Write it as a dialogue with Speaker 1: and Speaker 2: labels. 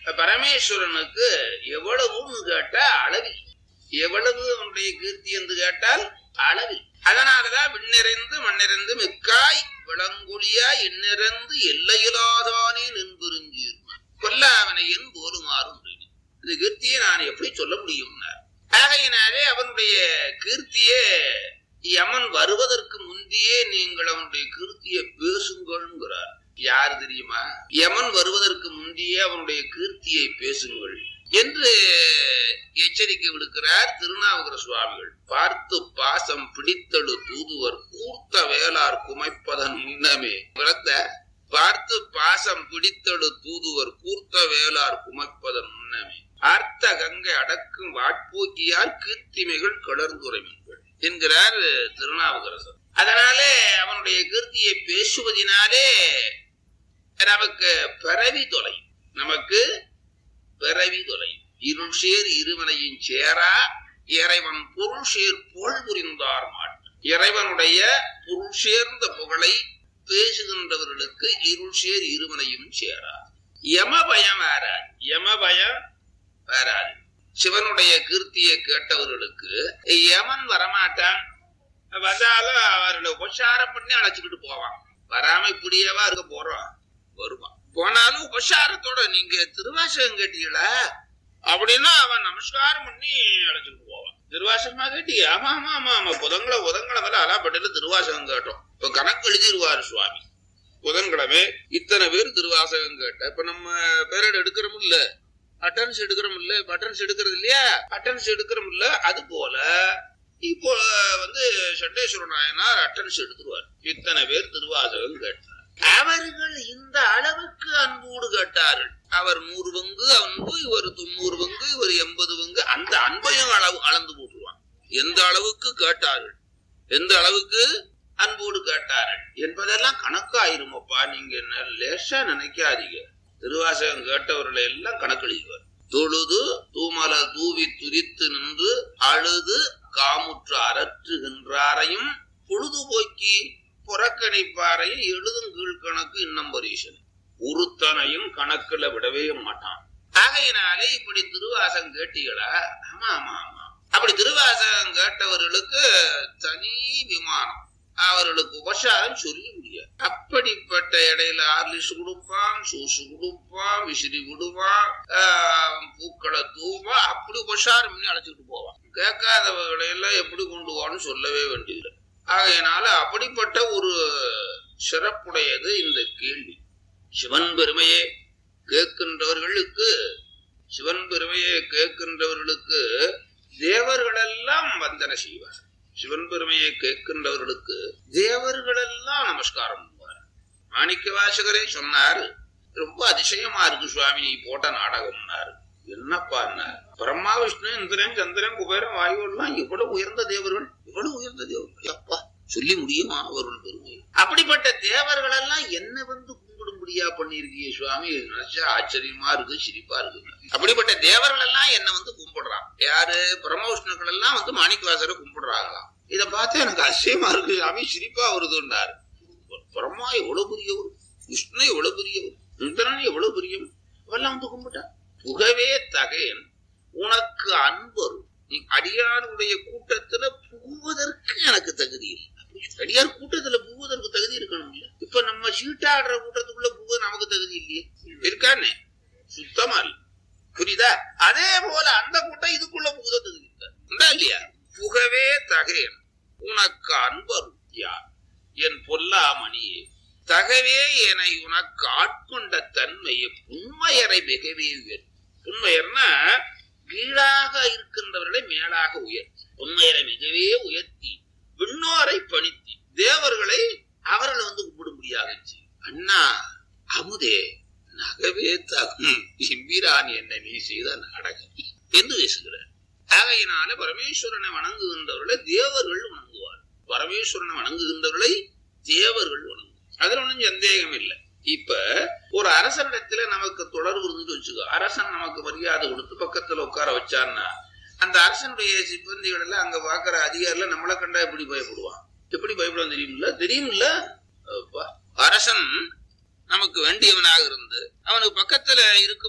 Speaker 1: பரமேஸ்வரனுக்கு எவ்வளவுன்னு கேட்டா அளவில் எவ்வளவு அவனுடைய கீர்த்தி என்று கேட்டால் அளவில் அதனாலதான் விண்ணிறைந்து மண்ணிறைந்து மிக்காய் விளங்குழியா எண்ணிறந்து எல்லையிலாதானே நின்புரிஞ்சிருமான் கொல்லாவனையன் போருமாறும் இந்த கீர்த்தியை நான் எப்படி சொல்ல முடியும்னா ஆகையினாலே அவனுடைய கீர்த்தியே யமன் வருவதற்கு முந்தையே நீங்கள் அவனுடைய கீர்த்தியை பேசுங்கள்ங்கிறார் யார் தெரியுமா யமன் வருவதற்கு முந்தையே அவனுடைய கீர்த்தியை பேசுங்கள் என்று எச்சரிக்கை விடுக்கிறார் திருநாவுக்கர சுவாமிகள் பார்த்து பாசம் பிடித்தடு தூதுவர் கூர்த்த வேளார் குமைப்பதன் முன்னமே விளத்த பார்த்து பாசம் பிடித்தடு தூதுவர் கூர்த்த வேளார் குமைப்பதன் முன்னமே ஆர்த்த கங்கை அடக்கும் வாட்போக்கியால் கீர்த்திமைகள் கலர்ந்துரைமீன்கள் என்கிறார் திருநாவுக்கரசர் அதனாலே அவனுடைய கீர்த்தியை பேசுவதினாலே நமக்கு பிறவி தொலையும் நமக்கு பிறவி தொலையும் இருள் சேர் இருவனையும் சேரா இறைவன் பொருள் சேர் புகழ் புரிந்தார் மாட்டு இறைவனுடைய பொருள் சேர்ந்த புகழை பேசுகின்றவர்களுக்கு இருள் சேர் இருவனையும் சேரா யம பயம் வராது யம பயம் வராது சிவனுடைய கீர்த்தியை கேட்டவர்களுக்கு யமன் வரமாட்டான் வந்தாலும் அவர்களை உபசாரம் பண்ணி அழைச்சிக்கிட்டு போவான் வராம இப்படியேவா இருக்க போறோம் வருவான் போனாலும் உபசாரத்தோட நீங்க திருவாசகம் கேட்டீங்களா அப்படின்னா அவன் நமஸ்காரம் பண்ணி அழைச்சிட்டு போவான் திருவாசகமா கேட்டீங்க ஆமா ஆமா ஆமா ஆமா புதன்கிழமை புதன்கிழமை அலாப்பட்டில திருவாசகம் கேட்டோம் இப்ப கணக்கு எழுதிருவாரு சுவாமி புதன்கிழமை இத்தனை பேர் திருவாசகம் கேட்ட இப்ப நம்ம பேரட் எடுக்கிறோம் இல்ல அட்டன்ஸ் எடுக்கிறோம் இல்ல அட்டன்ஸ் எடுக்கிறது இல்லையா அட்டன்ஸ் எடுக்கிறோம் இல்ல அது போல இப்போ வந்து சண்டேஸ்வர நாயனார் அட்டன்ஸ் எடுத்துருவார் இத்தனை பேர் திருவாசகம் கேட்டார் அவர்கள் இந்த அளவுக்கு அன்போடு கேட்டார்கள் அவர் நூறு பங்கு அன்பு இவர் தொண்ணூறு பங்கு இவர் எண்பது பங்கு அந்த அன்பையும் அளவு அளந்து போட்டுருவான் எந்த அளவுக்கு கேட்டார்கள் எந்த அளவுக்கு அன்போடு கேட்டார்கள் என்பதெல்லாம் கணக்காயிருமப்பா நீங்க என்ன லேசா நினைக்காதீங்க திருவாசகம் கேட்டவர்களை எல்லாம் கணக்கெழுதுவார் தொழுது தூமல தூவி துதித்து நின்று அழுது காமுற்று அரற்றுகின்றாரையும் பொழுதுபோக்கி புறக்கணிப்பாரையும் எழுதும் கீழ்கணக்கு இன்னம் பரீசன் ஒருத்தனையும் கணக்குல விடவே மாட்டான் ஆகையினாலே இப்படி திருவாசகம் கேட்டீங்களா ஆமா ஆமா ஆமா அப்படி திருவாசகம் கேட்டவர்களுக்கு தனி விமானம் அவர்களுக்கு உபசாரம் சொல்லி முடியாது அப்படிப்பட்ட இடையில ஆர்லிஸ் கொடுப்பான் சூசு கொடுப்பான் விசிறி விடுவான் ஆஹ், பூக்களை தூவான் அப்படி உபசாரம் பண்ணி அழைச்சிட்டு போவான் கேட்காதவர்களை எல்லாம் எப்படி கொண்டு போவான்னு சொல்லவே வேண்டியதில்லை ஆகையினால அப்படிப்பட்ட ஒரு சிறப்புடையது இந்த கேள்வி சிவன் பெருமையே கேட்கின்றவர்களுக்கு சிவன் பெருமையை கேட்கின்றவர்களுக்கு தேவர்களெல்லாம் வந்தன செய்வார் சிவன் பெருமையை கேட்கின்றவர்களுக்கு தேவர்களெல்லாம் நமஸ்காரம் பண்ணுவார் மாணிக்க வாசகரே சொன்னாரு ரொம்ப அதிசயமா இருக்கு சுவாமி நீ போட்ட நாடகம்னாரு என்னப்பா பிரம்மா விஷ்ணு இந்திரன் சந்திரன் குபேரன் வாயு எல்லாம் எவ்வளவு உயர்ந்த தேவர்கள் இவ்வளவு உயர்ந்த தேவர்கள் அப்பா சொல்லி முடியுமா அவர்கள் பெருமை அப்படிப்பட்ட தேவர்கள் எல்லாம் என்ன வந்து கும்பிடும்படியா பண்ணிருக்கிய சுவாமி நினைச்சா ஆச்சரியமா இருக்கு சிரிப்பா இருக்கு அப்படிப்பட்ட தேவர்கள் எல்லாம் என்ன வந்து கும்பிடுறான் யாரு பிரம்மவிஷ்ணுக்கள் எல்லாம் வந்து மாணிக்கவாசரை கும்பிடுறாங்களாம் இத பார்த்தா எனக்கு அதிசயமா இருக்கு சாமி சிரிப்பா வருதுன்னாரு பிரம்மா எவ்வளவு பெரியவர் விஷ்ணு எவ்வளவு பெரியவர் இந்திரன் எவ்வளவு பெரியவர் அவெல்லாம் வந்து கும்பிட்டா புகவே தகையன் உனக்கு அன்பரும் நீ அடியாருடைய கூட்டத்துல புகுவதற்கு எனக்கு தகுதி இல்லை அடியார் கூட்டத்துல புகுவதற்கு தகுதி இருக்கணும் இல்ல இப்ப நம்ம சீட்டாடுற கூட்டத்துக்குள்ள புகுவ நமக்கு தகுதி இல்லையே இருக்கானே சுத்தமா இல்ல புரியுதா அதே போல அந்த கூட்டம் இதுக்குள்ள புகுத தகுதி இருக்கா உண்டா இல்லையா புகவே தகையன் உனக்கு அன்பரும் யார் என் பொல்லாமணியே தகவே என உனக்கு ஆட்கொண்ட தன்மையை புண்மையரை மிகவே உயர் புண்மையர்னா கீழாக இருக்கின்றவர்களை மேலாக உயர்த்தி உண்மையரை மிகவே உயர்த்தி விண்ணோரை பணித்தி தேவர்களை அவர்களை வந்து கும்பிடும்படியாக செய்யும். அண்ணா அமுதே நகவே தகும் எம்பிரான் என்ன நீ செய்த நாடகம் என்று பேசுகிறார் ஆகையினால பரமேஸ்வரனை வணங்குகின்றவர்களை தேவர்கள் வணங்குவார் பரமேஸ்வரனை வணங்குகின்றவர்களை தேவர்கள் வணங்குவார் அதுல ஒண்ணும் சந்தேகம் இல்லை இப்ப ஒரு அரசனிடத்துல நமக்கு தொடர்பு இருந்து வச்சுக்கோ அரசன் நமக்கு மரியாதை கொடுத்து பக்கத்துல உட்கார வச்சான்னா அந்த அரசனுடைய சிப்பந்திகள் எல்லாம் அங்க பாக்குற அதிகாரில நம்மளை கண்டா எப்படி பயப்படுவான் எப்படி பயப்படுவான் தெரியுமில்ல தெரியுமில்ல அப்பா. அரசன் நமக்கு வேண்டியவனாக இருந்து அவனுக்கு பக்கத்துல இருக்கும்